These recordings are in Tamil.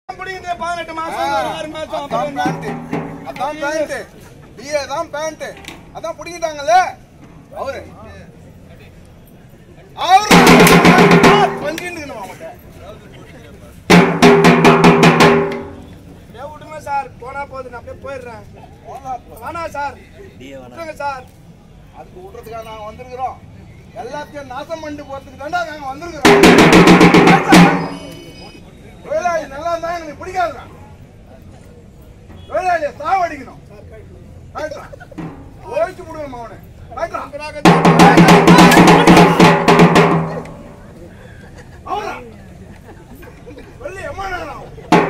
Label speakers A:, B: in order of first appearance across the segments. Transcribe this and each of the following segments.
A: முடியுது பதினெட்டு மாசம் ஆறு மாசம்
B: அதான்
A: அப்புறம்
B: பேண்ட் அதான் பேண்ட் பிஏ தான் பேண்ட் அதான் புடிங்கிட்டாங்கல்ல அவரு அவரு பங்கின்னு அவன்கிட்ட
A: அப்படியே விடுங்க சார் போனா போகுது நான் அப்படியே போயிடுறேன் வேணாம் சார் விட்டுருங்க சார்
B: அதுக்கு விடுறதுக்காக நாங்க வந்திருக்கிறோம் எல்லாத்தையும் நாசம் பண்ணிட்டு போறதுக்கு தாண்டா நாங்க வந்திருக்கிறோம் தொழிலாளி நல்லா இருந்தா எனக்கு பிடிக்காதுடா தொழிலாளியை சாவடிக்கணும் ரைட்டா ஓய்ச்சு விடுவோம் அவனை ரைட்டா அவனா வெள்ளி அம்மா நேரம்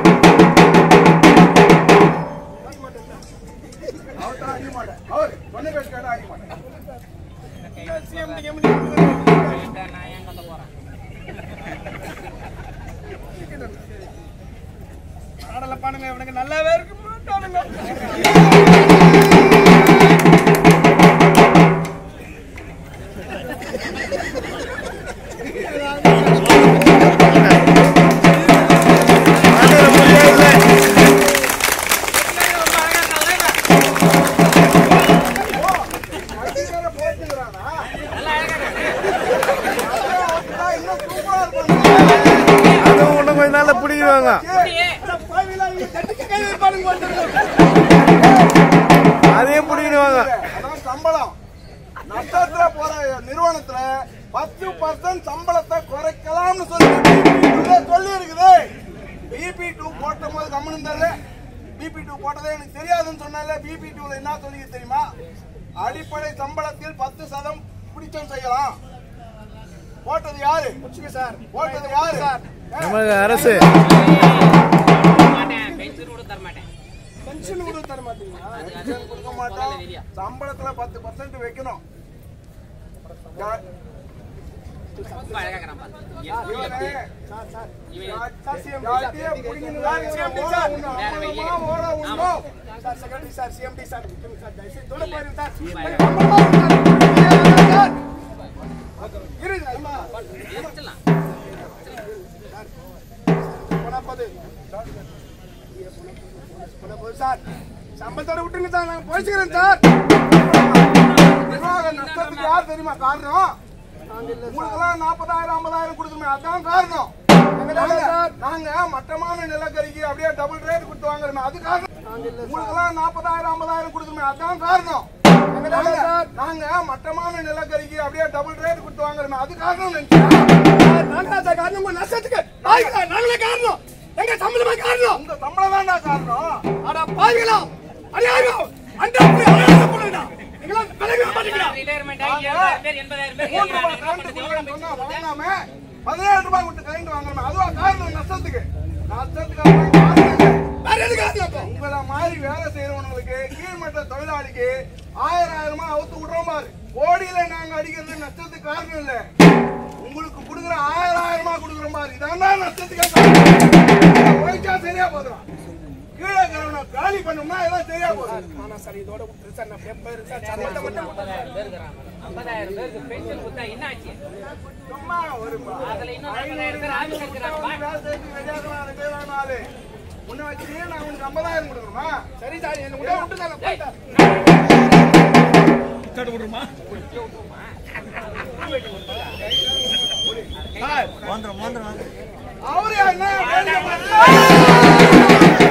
B: அவர்கிட்ட அடிக்க மாட்டேன் அவர் பொண்ணு பேச்சு கேட்டா அடிக்க மாட்டேன்
A: சிஎம்டி எம்டி பாடல பாடுங்க இவனுக்கு நல்லாவே இருக்கு மாட்டானுங்க
B: வண்டிக்கார போட்டுக்கிறானா? அதான் இன்னும் சூப்பரா இருப்பாங்க.
C: அதுவும் இன்னும் கொஞ்ச நாள்ல பிடிக்குவாங்க அதையும் பிடிக்கிடுவாங்க
B: அதான் சம்பளம் நஷ்டத்துல போற நிறுவனத்துல பத்து பர்சன்ட் சம்பளத்தை குறைக்கலாம்னு சொல்லி BPT சொல்லி இருக்குது பிபி டூ போட்ட போது கம்மனு தரல பிபி டூ போட்டதே எனக்கு தெரியாதுன்னு சொன்னால பிபி டூல என்ன சொல்லி தெரியுமா அடிப்படை சம்பளத்தில் பத்து சதம் பிடிச்சம் செய்யலாம் போட்டது யாரு
A: சார்
B: போட்டது யாரு
A: சார்
C: நமக்கு அரசு
A: பென்ஷன் கூட தர மாட்டீங்களா
B: பென்ஷன் கொடுக்க மாட்டோம் சம்பளத்துல பத்து பர்சன்ட் வைக்கணும் யா- இவனே,
A: சார் சார்
B: யார்கிட்டயே புடிங்கின்னு வாங்க, ஓட உண்ணும், அம்மனமா ஓட உண்ணும்.
A: Sir secretary sir CMD sir விட்டுருங்க சார் தயவுசெய்து தொட பாருங்க சார்
B: இருங்க, அம்மா.
A: போனா போது போனா போது சார் சம்பளத்தோட விட்டுருங்க சார் நான் போயிச்சுக்கிறேன் சார்
B: நிர்வாக நஷ்டத்துக்கு யார் தெரியுமா காரணம் உங்களுக்கெல்லாம் நாற்பதாயிரம் ஐம்பதாயிரம் கொடுத்துருமே அதான் காரணம் நாங்க- நாங்க மட்டமான நிலக்கரிக்கு அப்படியே டபுள் ரேட் கொடுத்து வாங்குறோமே அது காரணம் உங்களுக்கெல்லாம் நாற்பதாயிரம் ஐம்பதாயிரம் கொடுத்துருமே அதான் காரணம் நாங்க- நாங்க மட்டமான நிலக்கரிக்கு அப்படியே டபுள் ரேட் கொடுத்து வாங்குறோமே அது காரணம் நினைச்சேன்
A: நாங்களா சார் காரணம் உங்க நஷ்டத்துக்கு பாவிகளா நாங்களே காரணம் எங்க சம்பளமா காரணம்
B: உங்க சம்பளம் தான்டா காரணம்
A: அட பாவிகளா அநியாயம் அந்த அப்படி அநியாயம் பண்ணுடா நீங்களா விலகவே மாட்டீங்களா
D: ரிட்டையர்மெண்ட் ஆகி எழுபதாயிரம் பேர் எண்பதாயிரம் பேர்
B: மூன்று ரூபாய்
D: என்ன
B: கரண்ட்
D: பண்றது?
B: கொடுக்குறேன்னு சொன்னா வாங்காம பதினேழு ரூபாய் கொடுத்து கரண்ட் வாங்குறோமே அதுவா காரணம் நஷ்டத்துக்கு நஷ்டத்துக்கு காரணம் இல்லை.
A: வேற எது காரணம் அப்போ
B: உங்கள மாதிரி வேலை செய்யறவங்களுக்கு கீழ்மட்ட தொழிலாளிக்கு ஆயிரம் ஆயிரமா அவுத்து விடுறோம் பாரு கோடியில நாங்க அடிக்கிறது நஷ்டத்துக்கு காரணம் இல்ல உங்களுக்கு கொடுக்குற ஆயிரம் ஆயிரமா கொடுக்குறோம் பாரு இதான் நஷ்டத்துக்கு காரணம். உழைச்சா சரியா போதும் கீழே இருக்கிறவனை காலி பண்ணோம்னா எல்லாம் சரியா போதும்
A: ஆனா சார் இதோட விட்டுரு சார் நான் பேப்பர் சார் சம்பளத்தை மட்டும்
D: ஐம்பதாயிரம் பேர் இருக்கிறாங்க. ஐம்பதாயிரம் பேருக்கு பென்ஷன் கொடுத்தா என்ன ஆச்சு
B: சும்மா வருமா
D: அதுல இன்னும் நாற்பதாயிரம் பேர் ஆபீஸ் இருக்கிறாங்க
B: வேலை செய்யறதுக்கு ரெடியா இருக்கலாம், ரெண்டே வேணும் ஆளு. உன்னை வச்சு நான் உனக்கு ஐம்பதாயிரம் கொடுக்கணுமா
A: சரி சார் என்ன உள்ள விட்டு சார் நான் போயிட்டேன்
B: அவரு என்ன வேலையை பார்த்து-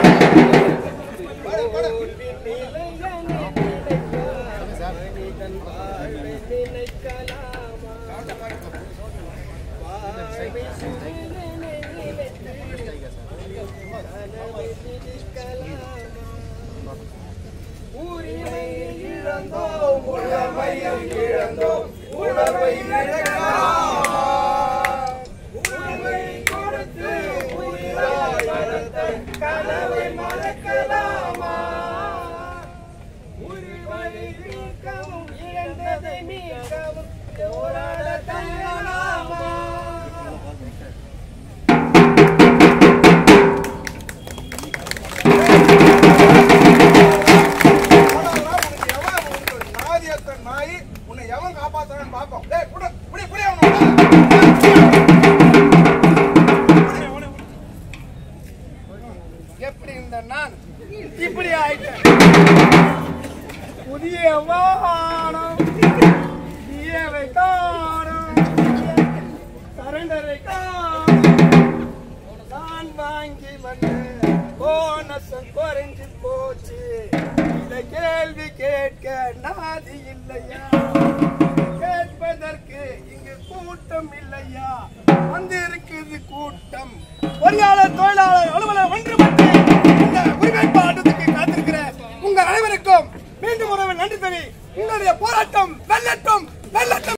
B: உனக்கு எவன் உனக்கு நாதியற்ற நாய் உன்னை எவன் காப்பாத்துறான்னு பார்ப்போம். டேய், புடி, புடி, புடி அவனை.
A: எப்படி இருந்த நான் இப்படி ஆயிட்டேன் புதிய வானம் தீயவை காணும் சரண்டரை காணும் நான் வாங்கி வந்து போனசம் குறைஞ்சு போச்சு இத கேள்வி கேட்க நாதி இல்லையா கேட்பதற்கு இங்கு கூட்டம் இல்லையா வந்து இருக்குது கூட்டம் பொறியாளர் தொழிலாளர் அலுவலர் ஒன்றுபட்டு இந்த உரிமைப்பாட்டத்துக்கு காத்திருக்கிற உங்க அனைவருக்கும் மீண்டும் ஒரு நன்றி தவி உங்களுடைய போராட்டம் வெல்லட்டும் வெல்லட்டும்